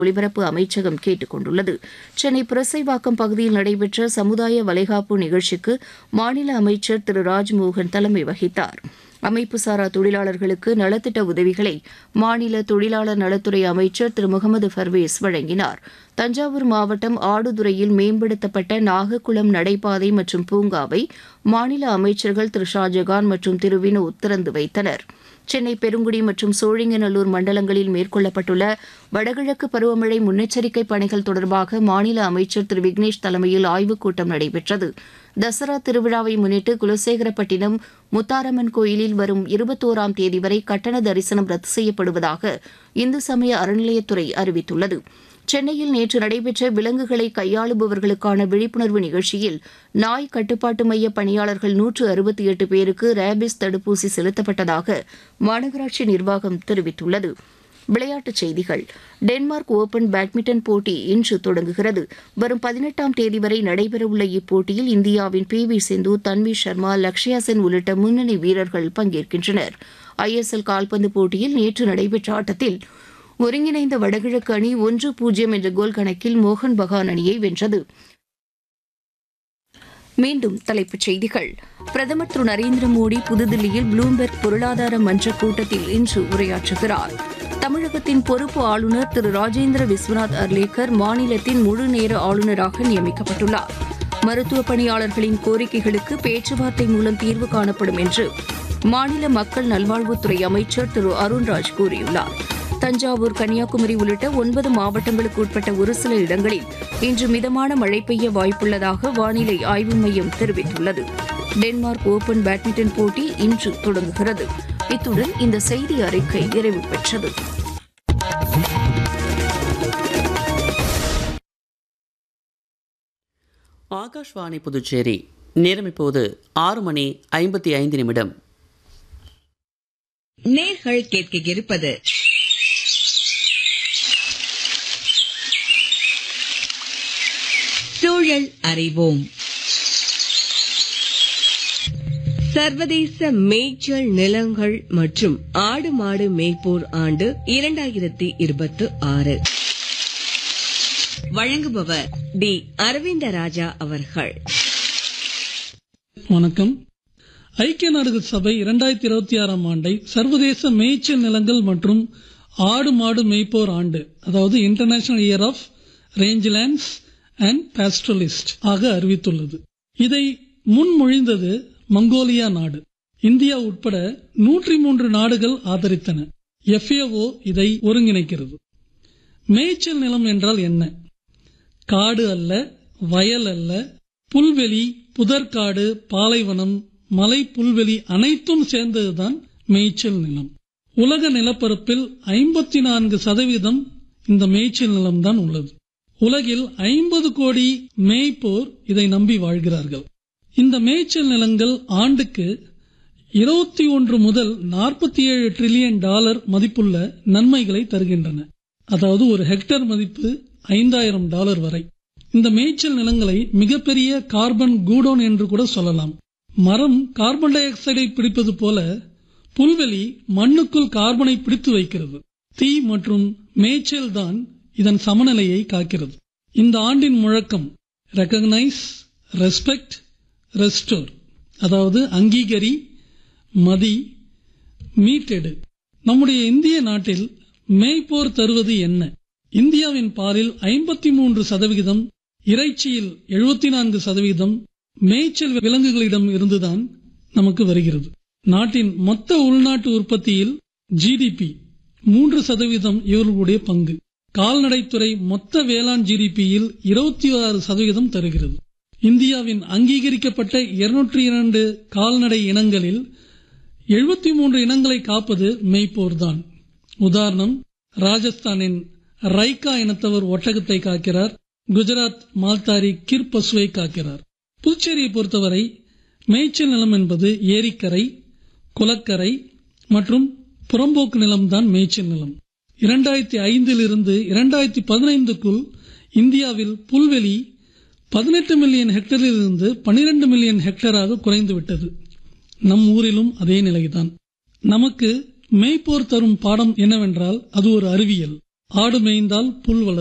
ஒலிபரப்பு அமைச்சகம் கேட்டுக் கொண்டுள்ளது சென்னை புரசைவாக்கம் பகுதியில் நடைபெற்ற சமுதாய வளைகாப்பு நிகழ்ச்சிக்கு மாநில அமைச்சர் திரு ராஜ்மோகன் தலைமை வகித்தார் அமைப்புசாரா தொழிலாளர்களுக்கு நலத்திட்ட உதவிகளை மாநில தொழிலாளர் நலத்துறை அமைச்சர் திரு முகமது பர்வேஸ் வழங்கினார் தஞ்சாவூர் மாவட்டம் ஆடுதுறையில் மேம்படுத்தப்பட்ட நாகக்குளம் நடைபாதை மற்றும் பூங்காவை மாநில அமைச்சர்கள் திரு ஷாஜகான் மற்றும் திரு வினோத் திறந்து வைத்தனர் சென்னை பெருங்குடி மற்றும் சோழிங்கநல்லூர் மண்டலங்களில் மேற்கொள்ளப்பட்டுள்ள வடகிழக்கு பருவமழை முன்னெச்சரிக்கை பணிகள் தொடர்பாக மாநில அமைச்சர் திரு விக்னேஷ் தலைமையில் ஆய்வுக் கூட்டம் நடைபெற்றது தசரா திருவிழாவை முன்னிட்டு குலசேகரப்பட்டினம் முத்தாரம்மன் கோயிலில் வரும் இருபத்தோராம் தேதி வரை கட்டண தரிசனம் ரத்து செய்யப்படுவதாக இந்து சமய அறநிலையத்துறை அறிவித்துள்ளது சென்னையில் நேற்று நடைபெற்ற விலங்குகளை கையாளுபவர்களுக்கான விழிப்புணர்வு நிகழ்ச்சியில் நாய் கட்டுப்பாட்டு மைய பணியாளர்கள் நூற்று அறுபத்தி எட்டு பேருக்கு ரேபிஸ் தடுப்பூசி செலுத்தப்பட்டதாக மாநகராட்சி நிர்வாகம் தெரிவித்துள்ளது விளையாட்டுச் செய்திகள் டென்மார்க் ஓபன் பேட்மிண்டன் போட்டி இன்று தொடங்குகிறது வரும் பதினெட்டாம் தேதி வரை நடைபெறவுள்ள இப்போட்டியில் இந்தியாவின் பி வி சிந்து தன்வி சர்மா லக்ஷயா சென் உள்ளிட்ட முன்னணி வீரர்கள் பங்கேற்கின்றனர் ஐஎஸ்எல் கால்பந்து போட்டியில் நேற்று நடைபெற்ற ஆட்டத்தில் ஒருங்கிணைந்த வடகிழக்கு அணி ஒன்று பூஜ்ஜியம் என்ற கோல் கணக்கில் மோகன் பகான் அணியை வென்றது மீண்டும் தலைப்புச் செய்திகள் பிரதமர் திரு நரேந்திர மோடி புதுதில்லியில் ப்ளூம்பெர்க் பொருளாதார மன்ற கூட்டத்தில் இன்று உரையாற்றுகிறார் தமிழகத்தின் பொறுப்பு ஆளுநர் திரு ராஜேந்திர விஸ்வநாத் அர்லேக்கர் மாநிலத்தின் முழு நேர ஆளுநராக நியமிக்கப்பட்டுள்ளார் மருத்துவ பணியாளர்களின் கோரிக்கைகளுக்கு பேச்சுவார்த்தை மூலம் தீர்வு காணப்படும் என்று மாநில மக்கள் நல்வாழ்வுத்துறை அமைச்சர் திரு அருண்ராஜ் கூறியுள்ளார் தஞ்சாவூர் கன்னியாகுமரி உள்ளிட்ட ஒன்பது மாவட்டங்களுக்கு உட்பட்ட ஒரு சில இடங்களில் இன்று மிதமான மழை பெய்ய வாய்ப்புள்ளதாக வானிலை ஆய்வு மையம் தெரிவித்துள்ளது டென்மார்க் ஓபன் பேட்மிண்டன் போட்டி இன்று தொடங்குகிறது இத்துடன் இந்த செய்தி அறிக்கை நிறைவு பெற்றது ஆகாஷ்வாணி புதுச்சேரி நேரம் இப்போது ஆறு மணி ஐம்பத்தி ஐந்து நிமிடம் நேர்கள் கேட்க இருப்பது சூழல் அறிவோம் சர்வதேச மேய்ச்சல் நிலங்கள் மற்றும் ஆடு மாடு மேய்ப்போர் ஆண்டு இரண்டாயிரத்தி இருபத்தி ஆறு வழங்குபவர் டி அரவிந்த ராஜா அவர்கள் வணக்கம் ஐக்கிய நாடுகள் சபை இரண்டாயிரத்தி இருபத்தி ஆறாம் ஆண்டை சர்வதேச மேய்ச்சல் நிலங்கள் மற்றும் ஆடு மாடு மேய்ப்போர் ஆண்டு அதாவது international year of rangelands and pastoralist ஆக அறிவித்துள்ளது இதை முன்மொழிந்தது மங்கோலியா நாடு இந்தியா உட்பட நூற்றி மூன்று நாடுகள் ஆதரித்தன எஃப்ஏஓ இதை ஒருங்கிணைக்கிறது மேய்ச்சல் நிலம் என்றால் என்ன காடு அல்ல வயல் அல்ல புல்வெளி புதற்காடு பாலைவனம் மலை புல்வெளி அனைத்தும் சேர்ந்ததுதான் மேய்ச்சல் நிலம் உலக நிலப்பரப்பில் ஐம்பத்தி நான்கு சதவீதம் இந்த மேய்ச்சல் நிலம்தான் உள்ளது உலகில் ஐம்பது கோடி மேய்ப்போர் இதை நம்பி வாழ்கிறார்கள் இந்த மேய்ச்சல் நிலங்கள் ஆண்டுக்கு இருபத்தி ஒன்று முதல் நாற்பத்தி ஏழு டிரில்லியன் டாலர் மதிப்புள்ள நன்மைகளை தருகின்றன அதாவது ஒரு ஹெக்டேர் மதிப்பு ஐந்தாயிரம் டாலர் வரை இந்த மேய்ச்சல் நிலங்களை மிகப்பெரிய கார்பன் கூடோன் என்று கூட சொல்லலாம் மரம் கார்பன் டை ஆக்சைடை பிடிப்பது போல புல்வெளி மண்ணுக்குள் கார்பனை பிடித்து வைக்கிறது தீ மற்றும் மேய்ச்சல் தான் இதன் சமநிலையை காக்கிறது இந்த ஆண்டின் முழக்கம் ரெகக்னைஸ் ரெஸ்பெக்ட் ரெஸ்டோர் அதாவது அங்கீகரி மதி மீட்டெடு நம்முடைய இந்திய நாட்டில் மேய்ப்போர் தருவது என்ன இந்தியாவின் பாலில் ஐம்பத்தி மூன்று சதவிகிதம் இறைச்சியில் எழுபத்தி நான்கு சதவீதம் மேய்ச்சல் விலங்குகளிடம் இருந்துதான் நமக்கு வருகிறது நாட்டின் மொத்த உள்நாட்டு உற்பத்தியில் ஜிடிபி மூன்று சதவீதம் இவர்களுடைய பங்கு கால்நடைத்துறை மொத்த வேளாண் ஜிடிபியில் இருபத்தி ஆறு சதவீதம் தருகிறது இந்தியாவின் அங்கீகரிக்கப்பட்ட இருநூற்றி இரண்டு கால்நடை இனங்களில் எழுபத்தி மூன்று இனங்களை காப்பது மெய்ப்போர்தான் உதாரணம் ராஜஸ்தானின் ரைகா இனத்தவர் ஒட்டகத்தை காக்கிறார் குஜராத் மால்தாரி கிர் பசுவை காக்கிறார் புதுச்சேரியை பொறுத்தவரை மேய்ச்சல் நிலம் என்பது ஏரிக்கரை குளக்கரை மற்றும் புறம்போக்கு நிலம்தான் மேய்ச்சல் நிலம் இரண்டாயிரத்தி ஐந்தில் இருந்து இரண்டாயிரத்தி பதினைந்துக்குள் இந்தியாவில் புல்வெளி பதினெட்டு மில்லியன் ஹெக்டரில் இருந்து பனிரெண்டு மில்லியன் ஹெக்டராக குறைந்து விட்டது நம் ஊரிலும் அதே நிலைதான் நமக்கு மேய்ப்போர் தரும் பாடம் என்னவென்றால் அது ஒரு அறிவியல் ஆடு மேய்ந்தால் புல் வளரும்